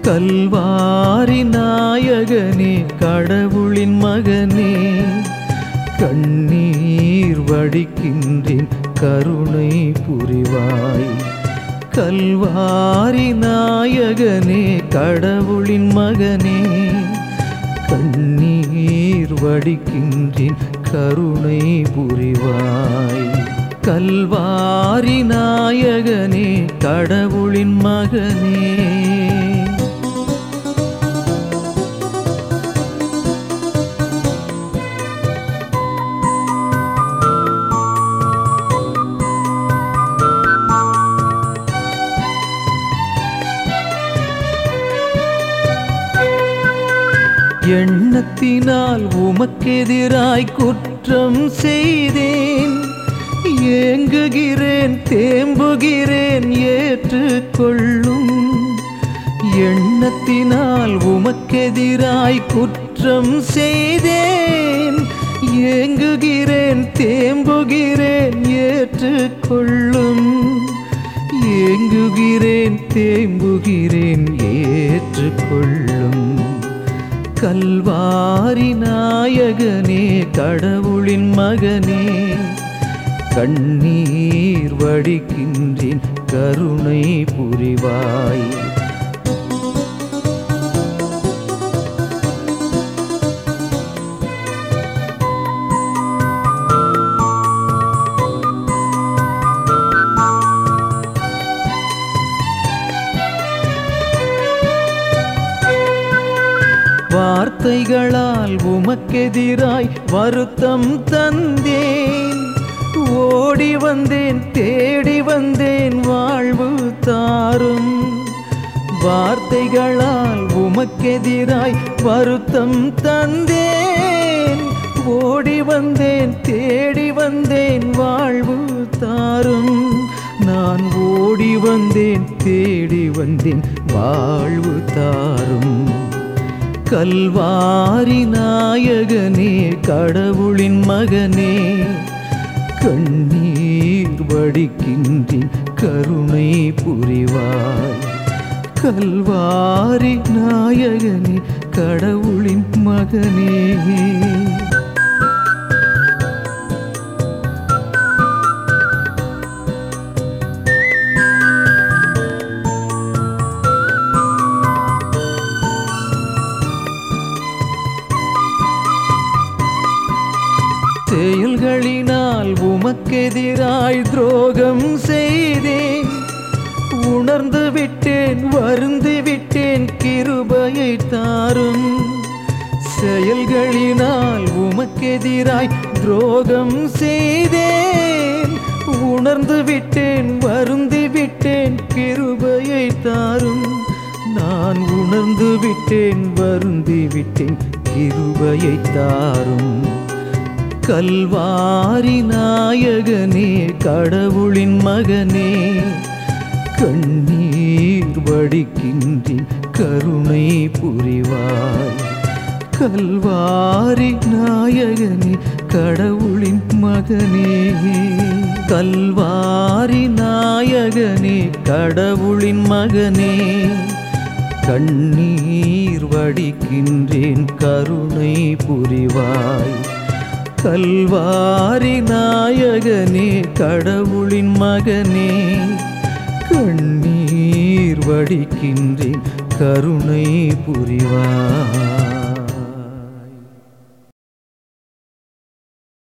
கல்வாரி நாயகனே கடவுளின் மகனே கண்ணீர் வடிக்கின்றேன் கருணை புரிவாய் கல்வாரி நாயகனே கடவுளின் மகனே கண்ணீர் வடிக்கின்றேன் கருணை புரிவாய் கல்வாரி நாயகனே கடவுளின் மகனே எண்ணத்தினால் உமக்கெதிராய் குற்றம் செய்தேன் ஏங்குகிறேன் தேம்புகிறேன் ஏற்றுக்கொள்ளும் எண்ணத்தினால் உமக்கெதிராய் குற்றம் செய்தேன் ஏங்குகிறேன் தேம்புகிறேன் ஏற்றுக்கொள்ளும் ஏங்குகிறேன் தேம்புகிறேன் ஏற்றுக்கொள்ளும் கல்வாரி நாயகனே கடவுளின் மகனே கண்ணீர் வடிக்கின்றேன் கருணை புரிவாய் வார்த்தைகளால் உமக்கெதிராய் வருத்தம் தந்தேன் ஓடி வந்தேன் தேடி வந்தேன் வாழ்வு தாரும் வார்த்தைகளால் உமக்கெதிராய் வருத்தம் தந்தேன் ஓடி வந்தேன் தேடி வந்தேன் வாழ்வு தாரும் நான் ஓடி வந்தேன் தேடி வந்தேன் வாழ்வு தாரும் கல்வாரி நாயகனே கடவுளின் மகனே கண்ணீர் வடிக்கின்றேன் கருணை புரிவாய் கல்வாரி நாயகனே கடவுளின் மகனே செயல்களினால் உமக்கெதிராய் துரோகம் செய்தேன் உணர்ந்து விட்டேன் வருந்து விட்டேன் கிருபையை தாரும் செயல்களினால் உமக்கெதிராய் துரோகம் செய்தேன் உணர்ந்து விட்டேன் வருந்தி விட்டேன் கிருபையை தாரும் நான் உணர்ந்து விட்டேன் வருந்தி விட்டேன் கிருபையை தாரும் கல்வாரி நாயகனே கடவுளின் மகனே கண்ணீர் வடிக்கின்றேன் கருணை புரிவாய் கல்வாரி நாயகனே கடவுளின் மகனே கல்வாரி நாயகனே கடவுளின் மகனே கண்ணீர் வடிக்கின்றேன் கருணை புரிவாய் கல்வாரி நாயகனே கடவுளின் மகனே கண்ணீர் வடிக்கின்றேன் கருணை புரிவாய்